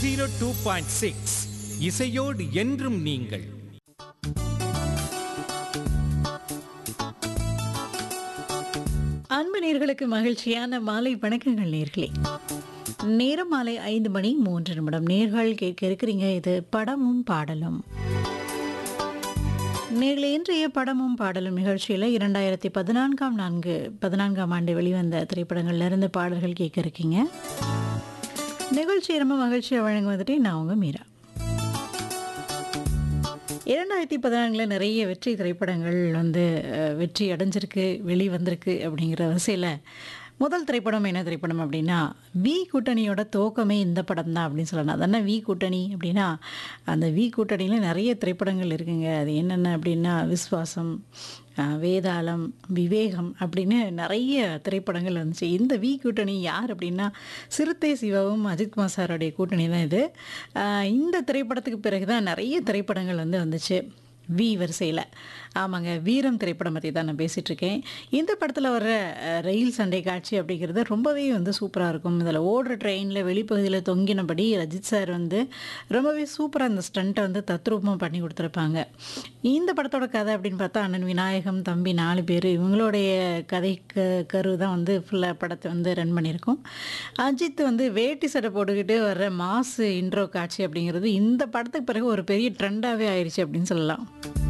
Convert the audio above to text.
zero two point six இசையோடு என்றும் நீங்கள் அன்பு நேர்களுக்கு மகிழ்ச்சியான மாலை வணக்கங்கள் நேர்களே நேரம் மாலை ஐந்து மணி மூன்று நிமிடம் நேர்கள் கேட்க இருக்கிறீங்க இது படமும் பாடலும் நேர்களே இன்றைய படமும் பாடலும் நிகழ்ச்சியில் இரண்டாயிரத்தி பதினான்காம் நான்கு பதினான்காம் ஆண்டு வெளிவந்த திரைப்படங்கள்ல இருந்து பாடல்கள் கேட்க இருக்கீங்க நிகழ்ச்சி ரொம்ப மகிழ்ச்சியை வழங்க வந்துட்டு நான் உங்க மீரா இரண்டாயிரத்தி பதினான்கில் நிறைய வெற்றி திரைப்படங்கள் வந்து அஹ், வெற்றி அடைஞ்சிருக்கு வெளி வந்திருக்கு அப்படிங்கிற வரிசையில் முதல் திரைப்படம் என்ன திரைப்படம் அப்படின்னா வி கூட்டணியோட துவக்கமே இந்த படம் தான் அப்படின்னு சொல்லலாம் அது என்ன வி கூட்டணி அப்படின்னா அந்த வி கூட்டணியில் நிறைய திரைப்படங்கள் இருக்குங்க அது என்னென்ன அப்படின்னா விஸ்வாசம் அஹ், வேதாளம் விவேகம் அப்படின்னு நிறைய திரைப்படங்கள் வந்துச்சு இந்த வி கூட்டணி யார் அப்படின்னா சிறுத்தை சிவாவும் அஜித்குமார் சாரோடைய கூட்டணி தான் இது அஹ், இந்த திரைப்படத்துக்கு பிறகு தான் நிறைய திரைப்படங்கள் வந்து வந்துச்சு வி வரிசையில் ஆமாங்க வீரம் திரைப்படம் பற்றி தான் நான் பேசிகிட்டு இருக்கேன் இந்த படத்தில் வர்ற அஹ், ரயில் சண்டை காட்சி அப்படிங்கிறது ரொம்பவே வந்து சூப்பராக இருக்கும் இதில் ஓடுற ட்ரெயினில் வெளிப்பகுதியில் தொங்கினபடி ரஜித் சார் வந்து ரொம்பவே சூப்பராக அந்த ஸ்டண்ட்டை வந்து தத்ரூபமாக பண்ணி கொடுத்துருப்பாங்க இந்த படத்தோட கதை அப்படின்னு பார்த்தா அண்ணன் விநாயகம் தம்பி நாலு பேர் இவங்களுடைய கதை க கரு தான் வந்து ஃபுல்லாக படத்தை வந்து ரன் பண்ணியிருக்கோம் அஜித் வந்து வேட்டி சட்டை போட்டுக்கிட்டு வர்ற மாசு இன்ட்ரோ காட்சி அப்படிங்கிறது இந்த படத்துக்கு பிறகு ஒரு பெரிய ட்ரெண்டாகவே ஆயிடுச்சு அப்படின்னு சொல்லலாம்